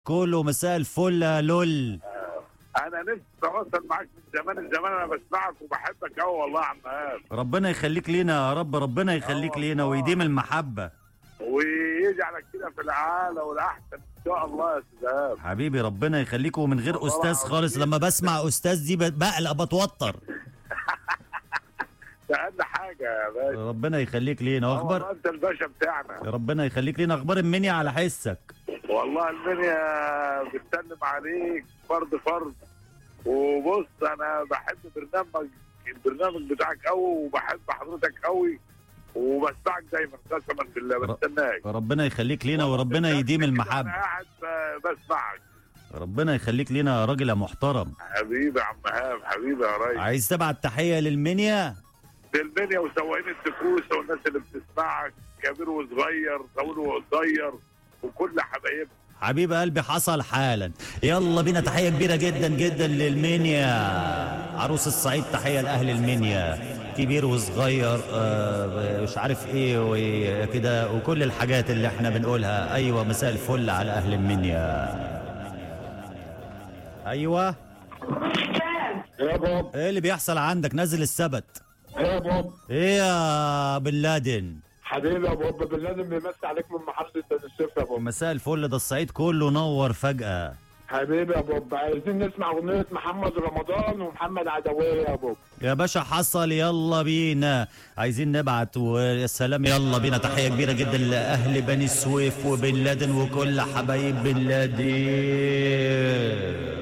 كله مساء الفل يا لول انا نفسي اتواصل معاك من زمان الزمان انا بسمعك وبحبك قوي والله يا عم ايهاب ربنا يخليك لينا يا رب ربنا يخليك آه لينا والله. ويديم المحبة ويجعلك كده في العالة والاحسن ان شاء الله يا استاذ ايهاب حبيبي ربنا يخليك ومن غير والله أستاذ العظيم. خالص لما بسمع أستاذ دي ب- بقلق بتوتر ده اقل حاجه يا باشا ربنا يخليك لينا آه واخبار والله انت الباشا بتاعنا ربنا يخليك لينا اخبار المنيا على حسك والله المنيا بتسلم عليك فرد فرد وبص انا بحب برنامج البرنامج بتاعك قوي وبحب حضرتك قوي وبسمعك دايما قسما بالله ر- بستناك ربنا يخليك لينا وربنا يديم انا المحبة قاعد ب- بسمعك ربنا يخليك لينا يا راجل يا محترم حبيبي يا عم هاب حبيبي يا ريس عايز تبعت تحية للمنيا في المنيا وسواقين التكوسه والناس اللي بتسمعك كبير وصغير طويل وقصير وكل حبايبنا حبيب قلبي حصل حالا يلا بينا تحية كبيرة جدا جدا للمنيا عروس الصعيد تحية لأهل المنيا كبير وصغير آه، مش عارف ايه وكده وكل الحاجات اللي احنا بنقولها ايوه مساء الفل على اهل المنيا ايوه يا بوب ايه اللي بيحصل عندك نزل السبت يا بوب ايه يا بن لادن حبيبي يا بوب بن لازم بيمسي عليك من محافظه بني السيف يا بوب مساء الفل ده الصعيد كله نور فجأة حبيبي يا بوب عايزين نسمع اغنيه محمد رمضان ومحمد عدويه يا بوب يا باشا حصل يلا بينا عايزين نبعت ويا سلام يلا بينا تحية كبيرة جدا لأهل بني سويف وبن لادن وكل حبايب بن لادن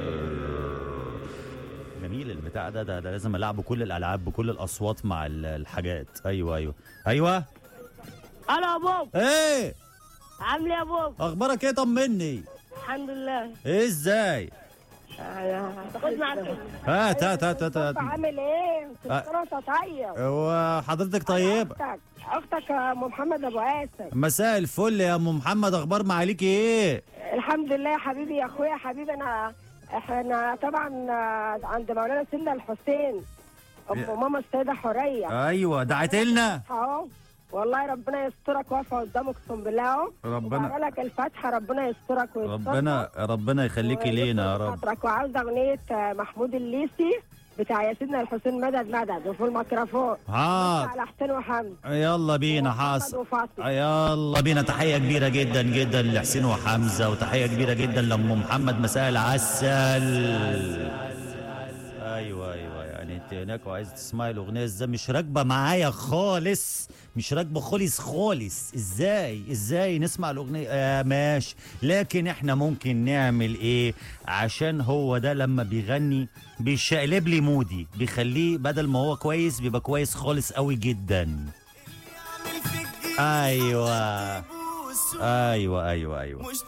جميل البتاع ده, ده ده لازم العبه كل الالعاب بكل الاصوات مع ال- الحاجات ايوه ايوه ايوه الو يا بوب ايه عامل ايه يا بوب اخبارك ايه طمني الحمد لله ايه ازاي خد معاك هات هات هات هات, هات. عامل ايه آه. كنت طيب وحضرتك طيبه اختك اختك يا ام محمد ابو قاسم مساء الفل يا ام محمد اخبار معاليك ايه الحمد لله يا حبيبي يا اخويا حبيبي انا احنا طبعا عند مولانا سيدنا الحسين يا- ام ماما السيده حوريه ايوه دعت لنا اهو والله ربنا يسترك واقفه قدامك اقسم بالله اهو ربنا وبقرا لك الفاتحه ربنا يسترك ويسترك ربنا ربنا يخليكي لينا يا رب خاطرك وعاوزه اغنيه محمود الليثي بتاع يا سيدنا الحسين مدد مدد وفي الميكروفون حاضر على حسين وحمد يلا بينا ومحمد حاصل وفاطمه يلا بينا تحية كبيرة جدا جدا لحسين وحمزة وتحية كبيرة جدا لأم محمد مساء العسل ايوه ايوه يعني انت هناك وعايز تسمعي الاغنيه ازاي مش راكبه معايا خالص مش راكبه خالص خالص ازاي ازاي نسمع الاغنيه آه ماشي لكن احنا ممكن نعمل ايه عشان هو ده لما بيغني بيشقلب لي مودي بيخليه بدل ما هو كويس بيبقى كويس خالص قوي جدا ايوه ايوه ايوه ايوه مش